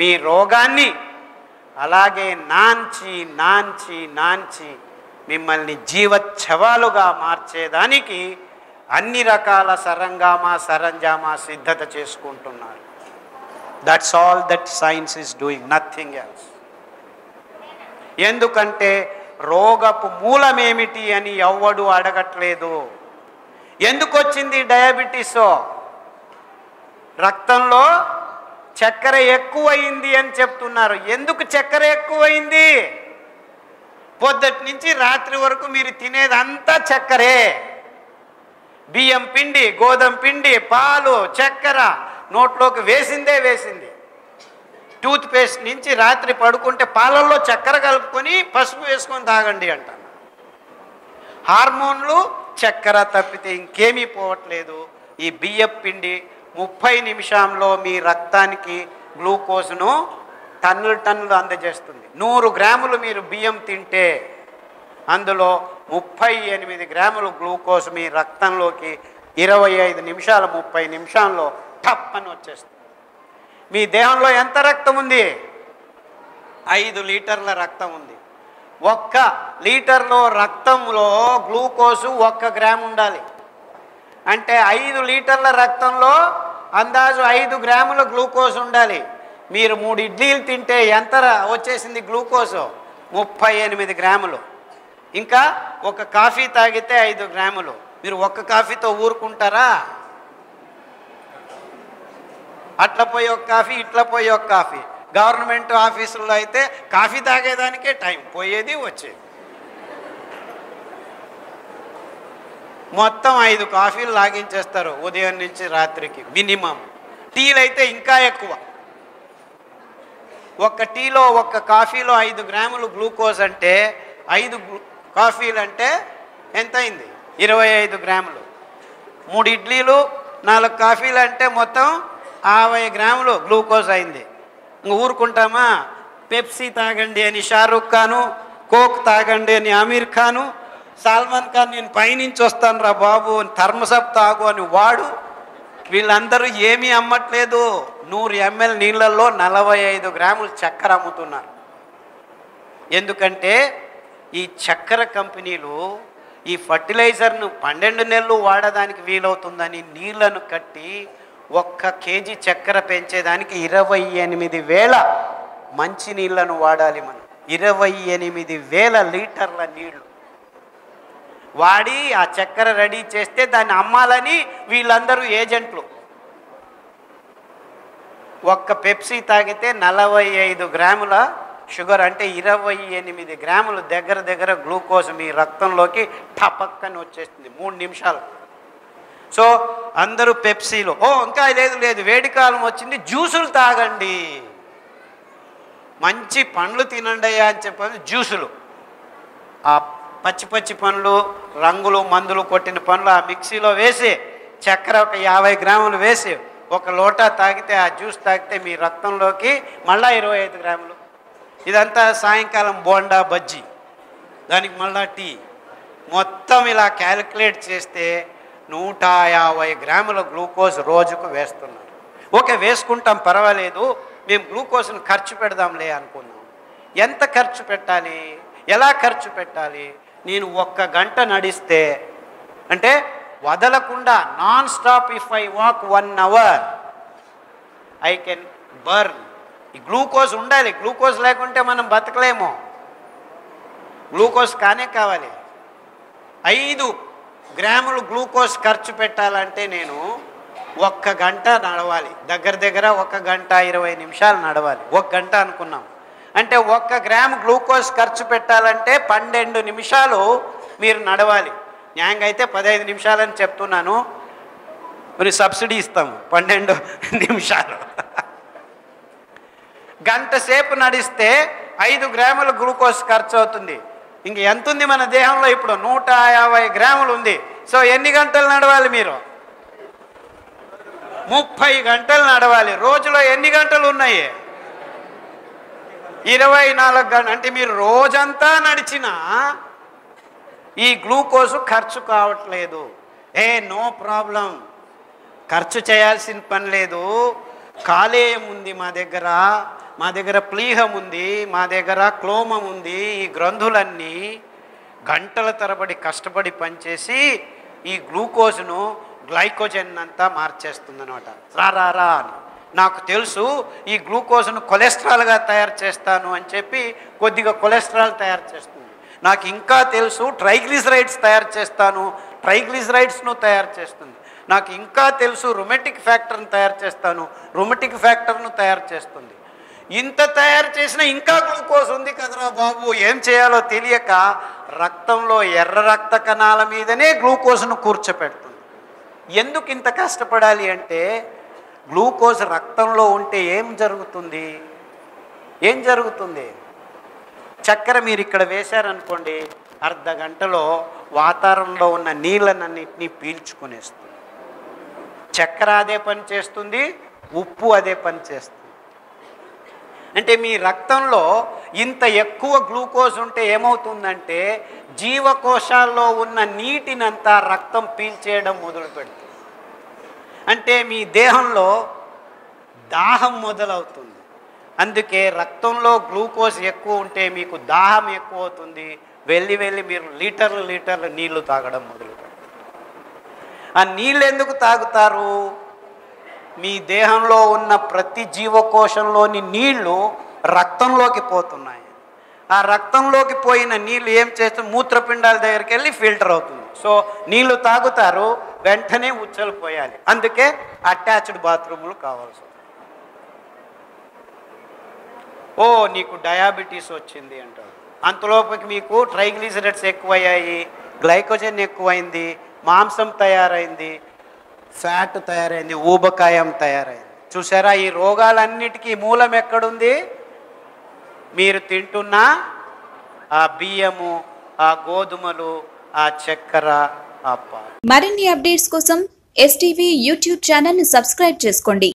మీ రోగాన్ని అలాగే నాంచి నాంచి నాంచి మిమ్మల్ని జీవచ్ఛవాలుగా మార్చేదానికి అన్ని రకాల సరంగామా సరంజామా సిద్ధత చేసుకుంటున్నారు that's all that science is doing nothing else ఎందుకంటే రోగపు మూలమేమిటి అని ఎవ్వడు అడగట్లేదు ఎందుకు వచ్చింది డయాబెటీస్ రక్తంలో చక్కెర ఎక్కువయింది అని చెప్తున్నారు ఎందుకు చక్కెర ఎక్కువైంది పొద్దుటి నుంచి రాత్రి వరకు మీరు తినేదంతా చక్కెరే బియ్యం పిండి గోధుమ పిండి పాలు చక్కెర నోట్లోకి వేసిందే వేసింది టూత్ పేస్ట్ నుంచి రాత్రి పడుకుంటే పాలల్లో చక్కెర కలుపుకొని పసుపు వేసుకొని తాగండి అంటాను హార్మోన్లు చక్కెర తప్పితే ఇంకేమీ పోవట్లేదు ఈ బియ్యం పిండి ముప్పై నిమిషంలో మీ రక్తానికి గ్లూకోజ్ను టన్నులు టన్నులు అందజేస్తుంది నూరు గ్రాములు మీరు బియ్యం తింటే అందులో ముప్పై ఎనిమిది గ్రాములు గ్లూకోజ్ మీ రక్తంలోకి ఇరవై ఐదు నిమిషాలు ముప్పై నిమిషాల్లో టప్ అని వచ్చేస్తుంది మీ దేహంలో ఎంత రక్తం ఉంది ఐదు లీటర్ల రక్తం ఉంది ఒక్క లీటర్లో రక్తంలో గ్లూకోజు ఒక్క గ్రామ్ ఉండాలి అంటే ఐదు లీటర్ల రక్తంలో అందాజు ఐదు గ్రాముల గ్లూకోజ్ ఉండాలి మీరు మూడు ఇడ్లీలు తింటే ఎంత ర- వచ్చేసింది గ్లూకోజ్ ముప్పై ఎనిమిది గ్రాములు ఇంకా ఒక కాఫీ తాగితే ఐదు గ్రాములు మీరు ఒక్క కాఫీతో ఊరుకుంటారా అట్లా పోయి ఒక కాఫీ ఇట్లా పోయి ఒక కాఫీ గవర్నమెంట్ ఆఫీసుల్లో అయితే కాఫీ తాగేదానికే టైం పోయేది వచ్చేది మొత్తం ఐదు కాఫీలు లాగించేస్తారు ఉదయం నుంచి రాత్రికి మినిమం టీలు అయితే ఇంకా ఎక్కువ ఒక్క టీలో ఒక్క కాఫీలో ఐదు గ్రాములు గ్లూకోజ్ అంటే ఐదు గ్లూ- కాఫీలు అంటే ఎంత అయింది ఇరవై ఐదు గ్రాములు మూడు ఇడ్లీలు నాలుగు కాఫీలు అంటే మొత్తం యాభై గ్రాములు గ్లూకోజ్ అయింది ఇంక ఊరుకుంటామా పెప్సీ తాగండి అని షారూక్ ఖాను కోక్ తాగండి అని అమీర్ ఖాను సల్మాన్ ఖాన్ నేను పైనుంచి వస్తాను రా బాబు థర్మసప్ తాగు అని వాడు వీళ్ళందరూ ఏమీ అమ్మట్లేదు నూరు ఎంఎల్ నీళ్ళల్లో నలభై ఐదు గ్రాములు చక్కెర అమ్ముతున్నారు ఎందుకంటే ఈ చక్కెర కంపెనీలు ఈ ఫర్టిలైజర్ను పన్నెండు నెలలు వాడడానికి వీలవుతుందని నీళ్లను కట్టి ఒక్క కేజీ చక్కెర పెంచేదానికి ఇరవై ఎనిమిది వేల మంచి నీళ్లను వాడాలి మనం ఇరవై ఎనిమిది వేల లీటర్ల నీళ్లు వాడి ఆ చక్కెర రెడీ చేస్తే దాన్ని అమ్మాలని వీళ్ళందరూ ఏజెంట్లు ఒక్క పెప్సీ తాగితే నలభై ఐదు గ్రాముల షుగర్ అంటే ఇరవై ఎనిమిది గ్రాములు దగ్గర దగ్గర గ్లూకోజ్ మీ రక్తంలోకి టపక్కని వచ్చేస్తుంది మూడు నిమిషాలు సో అందరూ పెప్సీలు ఓ ఇంకా లేదు లేదు వేడికాలం వచ్చింది జ్యూసులు తాగండి మంచి పండ్లు తినండి అయ్యా అని చెప్పని జ్యూసులు ఆ పచ్చి పచ్చి పండ్లు రంగులు మందులు కొట్టిన పండ్లు ఆ మిక్సీలో వేసి చక్కెర ఒక యాభై గ్రాములు వేసి ఒక లోటా తాగితే ఆ జ్యూస్ తాగితే మీ రక్తంలోకి మళ్ళా ఇరవై ఐదు గ్రాములు ఇదంతా సాయంకాలం బోండా బజ్జీ దానికి మళ్ళా టీ మొత్తం ఇలా క్యాలిక్యులేట్ చేస్తే నూట యాభై గ్రాముల గ్లూకోజ్ రోజుకు వేస్తున్నారు ఓకే వేసుకుంటాం పర్వాలేదు మేము గ్లూకోజ్ను ఖర్చు పెడదాంలే అనుకున్నాం ఎంత ఖర్చు పెట్టాలి ఎలా ఖర్చు పెట్టాలి నేను ఒక్క గంట నడిస్తే అంటే వదలకుండా non stop if I walk one hour I can burn ఈ గ్లూకోజ్ ఉండాలి గ్లూకోజ్ లేకుంటే మనం బతకలేము గ్లూకోజ్ కానే కావాలి ఐదు గ్రాములు గ్లూకోజ్ ఖర్చు పెట్టాలంటే నేను ఒక్క గంట నడవాలి దగ్గర దగ్గర ఒక గంట ఇరవై నిమిషాలు నడవాలి ఒక గంట అనుకున్నాం అంటే ఒక్క గ్రామ్ గ్లూకోజ్ ఖర్చు పెట్టాలంటే పన్నెండు నిమిషాలు మీరు నడవాలి న్యాయంగా అయితే పదహైదు నిమిషాలని చెప్తున్నాను మరి సబ్సిడీ ఇస్తాము పన్నెండు నిమిషాలు గంట సేపు నడిస్తే ఐదు గ్రాముల గ్లూకోజ్ ఖర్చు అవుతుంది ఇంక ఎంత ఉంది మన దేహంలో ఇప్పుడు నూట యాభై గ్రాములు ఉంది సో ఎన్ని గంటలు నడవాలి మీరు ముప్పై గంటలు నడవాలి రోజులో ఎన్ని గంటలు ఉన్నాయి ఇరవై నాలుగు గంటలు అంటే మీరు రోజంతా నడిచినా ఈ గ్లూకోజ్ ఖర్చు కావట్లేదు ఏ నో ప్రాబ్లం ఖర్చు చేయాల్సిన పని లేదు కాలేయం ఉంది మా దగ్గర మా దగ్గర ప్లీహం ఉంది మా దగ్గర క్లోమం ఉంది ఈ గ్రంథులన్నీ గంటల తరబడి కష్టపడి పనిచేసి ఈ గ్లూకోజ్ను గ్లైకోజన్ అంతా మార్చేస్తుంది అనమాట రా రా రా అని నాకు తెలుసు ఈ గ్లూకోజ్ను కొలెస్ట్రాల్గా తయారు చేస్తాను అని చెప్పి కొద్దిగా కొలెస్ట్రాల్ తయారు చేస్తుంది నాకు ఇంకా తెలుసు ట్రైగ్లిజరైడ్స్ తయారు చేస్తాను ట్రైగ్లిజరైడ్స్ను తయారు చేస్తుంది నాకు ఇంకా తెలుసు రొమెటిక్ ఫ్యాక్టర్ను తయారు చేస్తాను రొమెటిక్ ఫ్యాక్టర్ను తయారు చేస్తుంది ఇంత తయారు చేసిన ఇంకా గ్లూకోజ్ ఉంది కదరా బాబు ఏం చేయాలో తెలియక రక్తంలో ఎర్ర రక్త కణాల మీదనే గ్లూకోజ్ను కూర్చోపెడుతుంది ఎందుకు ఇంత కష్టపడాలి అంటే గ్లూకోజ్ రక్తంలో ఉంటే ఏం జరుగుతుంది ఏం జరుగుతుంది చక్కెర మీరు ఇక్కడ వేశారనుకోండి అర్ధ గంటలో వాతావరణంలో ఉన్న నీళ్ళనన్నింటినీ పీల్చుకునేస్తుంది చక్కెర అదే పని చేస్తుంది ఉప్పు అదే పని చేస్తుంది అంటే మీ రక్తంలో ఇంత ఎక్కువ గ్లూకోజ్ ఉంటే ఏమవుతుందంటే జీవకోశాల్లో ఉన్న నీటినంతా రక్తం పీల్చేయడం మొదలు పెడుతుంది అంటే మీ దేహంలో దాహం మొదలవుతుంది అందుకే రక్తంలో గ్లూకోజ్ ఎక్కువ ఉంటే మీకు దాహం ఎక్కువ అవుతుంది వెళ్ళి వెళ్ళి మీరు లీటర్లు లీటర్లు నీళ్లు తాగడం మొదలు పెడతారు ఆ నీళ్ళు ఎందుకు తాగుతారు మీ దేహంలో ఉన్న ప్రతి జీవకోశంలోని నీళ్లు రక్తంలోకి పోతున్నాయి ఆ రక్తంలోకి పోయిన నీళ్లు ఏం చేస్తే మూత్రపిండాల దగ్గరికి వెళ్ళి ఫిల్టర్ అవుతుంది సో నీళ్లు తాగుతారు వెంటనే ఉచ్చలు పోయాలి అందుకే అటాచ్డ్ బాత్రూములు కావాల్సి వస్తుంది. ఓ నీకు డయాబెటీస్ వచ్చింది అంటారు అంతలోపలికి మీకు ట్రైగ్లిజరైడ్స్ ఎక్కువయ్యాయి గ్లైకోజన్ ఎక్కువైంది మాంసం తయారైంది ఫ్యాట్ తయారైంది ఊబకాయం తయారైంది చూసారా ఈ రోగాలన్నిటికీ మూలం ఎక్కడుంది మీరు తింటున్న ఆ బియ్యము ఆ గోధుమలు ఆ చక్కెర ఆ పాలు మరిన్ని అప్డేట్స్ కోసం ఎస్టీవీ యూట్యూబ్ ఛానల్ని సబ్స్క్రైబ్ చేసుకోండి